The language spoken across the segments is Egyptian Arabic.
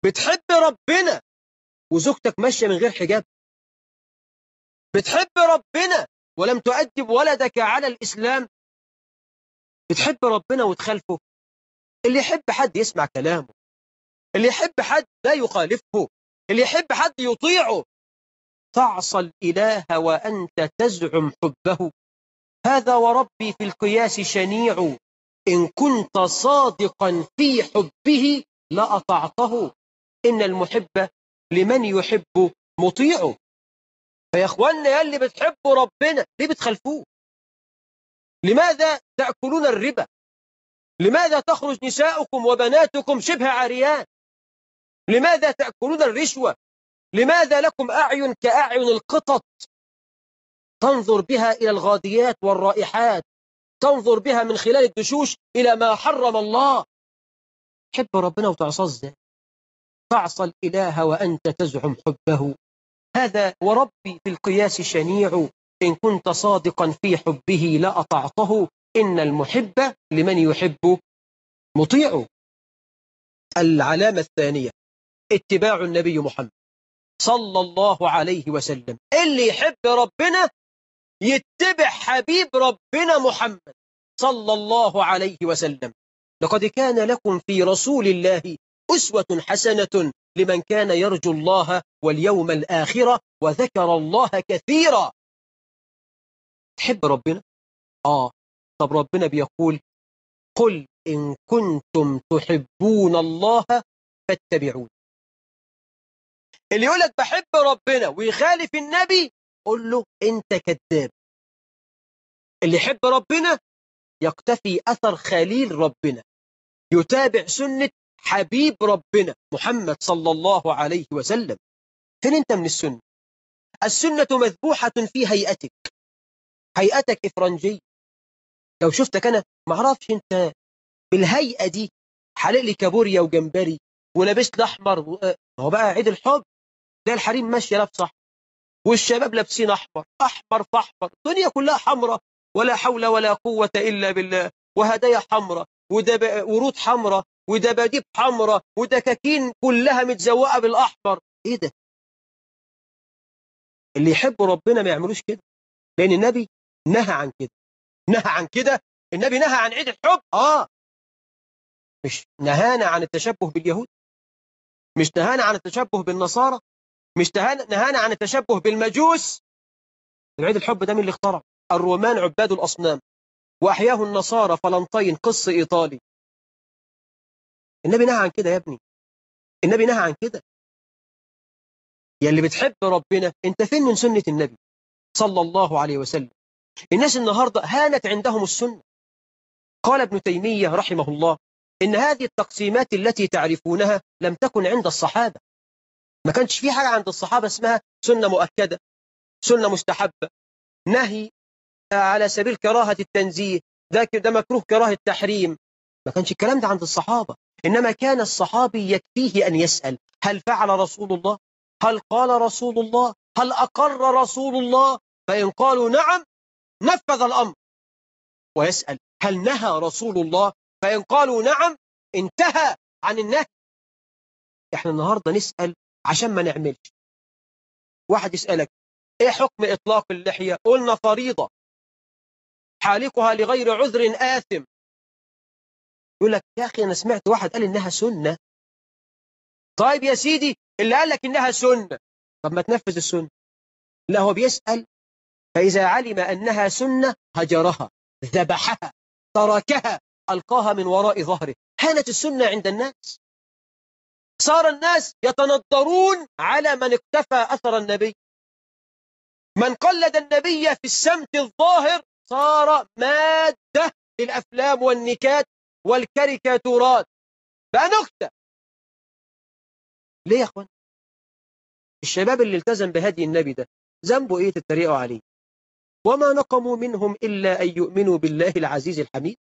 بتحب ربنا وزوجتك ماشية من غير حجاب بتحب ربنا ولم تؤدب ولدك على الإسلام بتحب ربنا وتخالفه اللي يحب حد يسمع كلامه اللي يحب حد لا يخالفه اللي يحب حد يطيعه تعصى الإله وأنت تزعم حبه هذا وربي في القياس شنيع إن كنت صادقا في حبه لأطعته إن المحب لمن يحب مطيعه فيا اخوانا يا اللي بتحبوا ربنا ليه بتخلفوه لماذا تأكلون الربا لماذا تخرج نساؤكم وبناتكم شبه عريان لماذا تأكلون الرشوة لماذا لكم أعين كأعين القطط تنظر بها إلى الغاديات والرائحات تنظر بها من خلال الدشوش إلى ما حرم الله حب ربنا وتعصى ازاي تعصى الإله وأنت تزعم حبه هذا وربي في القياس شنيع إن كنت صادقا في حبه لأطعته إن المحب لمن يحب مطيع العلامة الثانية اتباع النبي محمد صلى الله عليه وسلم اللي يحب ربنا يتبع حبيب ربنا محمد صلى الله عليه وسلم لقد كان لكم في رسول الله أسوة حسنة لمن كان يرجو الله واليوم الآخرة وذكر الله كثيرا تحب ربنا؟ آه طب ربنا بيقول قل إن كنتم تحبون الله فاتبعون اللي يقول لك بحب ربنا ويخالف النبي قل له انت كذاب اللي يحب ربنا يقتفي أثر خليل ربنا يتابع سنة حبيب ربنا محمد صلى الله عليه وسلم فين انت من السنة السنة مذبوحة في هيئتك هيئتك إفرنجية لو شفتك أنا معرفش انت بالهيئة دي حلق لي كابوريا وجمبري ولابس لي احمر و... هو بقى عيد الحب ده الحريم ماشيه لابسه احمر والشباب لابسين احمر احمر فاحمر الدنيا كلها حمراء ولا حول ولا قوة إلا بالله وهدايا حمراء ودب... ورود حمراء ودباديب حمراء ودكاكين كلها متزوقة بالأحمر إيه ده اللي يحبوا ربنا ما يعملوش كده لأن النبي نهى عن كده نهى عن كده النبي نهى عن عيد الحب آه مش نهانا عن التشبه باليهود مش نهانا عن التشبه بالنصارى مش نهانا عن التشبه بالمجوس عيد الحب ده من اللي اخترع الرومان عباد الأصنام وأحياه النصارى فلنطين قص إيطالي النبي نهى عن كده يا ابني النبي نهى عن كده يا اللي بتحب ربنا انت فين من سنة النبي صلى الله عليه وسلم الناس النهاردة هانت عندهم السنة قال ابن تيمية رحمه الله إن هذه التقسيمات التي تعرفونها لم تكن عند الصحابة ما كانش في حاجة عند الصحابة اسمها سنة مؤكدة سنة مستحبة نهي على سبيل كراهة التنزيه ده ده مكروه كراهة التحريم ما كانش الكلام ده عند الصحابة إنما كان الصحابي يكفيه أن يسأل هل فعل رسول الله هل قال رسول الله هل أقر رسول الله فإن قالوا نعم نفذ الأمر ويسأل هل نهى رسول الله فإن قالوا نعم انتهى عن النهي احنا النهاردة نسأل عشان ما نعملش واحد يسألك ايه حكم اطلاق اللحية قلنا فريضة حالقها لغير عذر آثم يقول لك يا أخي أنا سمعت واحد قال إنها سنة طيب يا سيدي اللي قال لك إنها سنة طب ما تنفذ السنة لا هو بيسأل فإذا علم أنها سنة هجرها ذبحها تركها ألقاها من وراء ظهره هانت السنة عند الناس صار الناس يتنظرون على من اقتفى أثر النبي من قلد النبي في السمت الظاهر صار مادة للأفلام والنكات والكاريكاتورات بقى نكتة ليه يا أخوان الشباب اللي التزم بهدي النبي ده ذنبه إيه تتريقوا عليه وما نقموا منهم إلا أن يؤمنوا بالله العزيز الحميد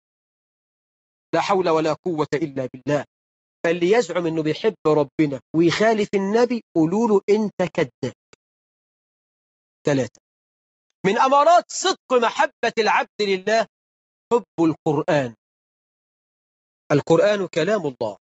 لا حول ولا قوة إلا بالله فاللي يزعم أنه بيحب ربنا ويخالف النبي قولوا له أنت كذاب ثلاثة من أمارات صدق محبة العبد لله حب القرآن القرآن كلام الله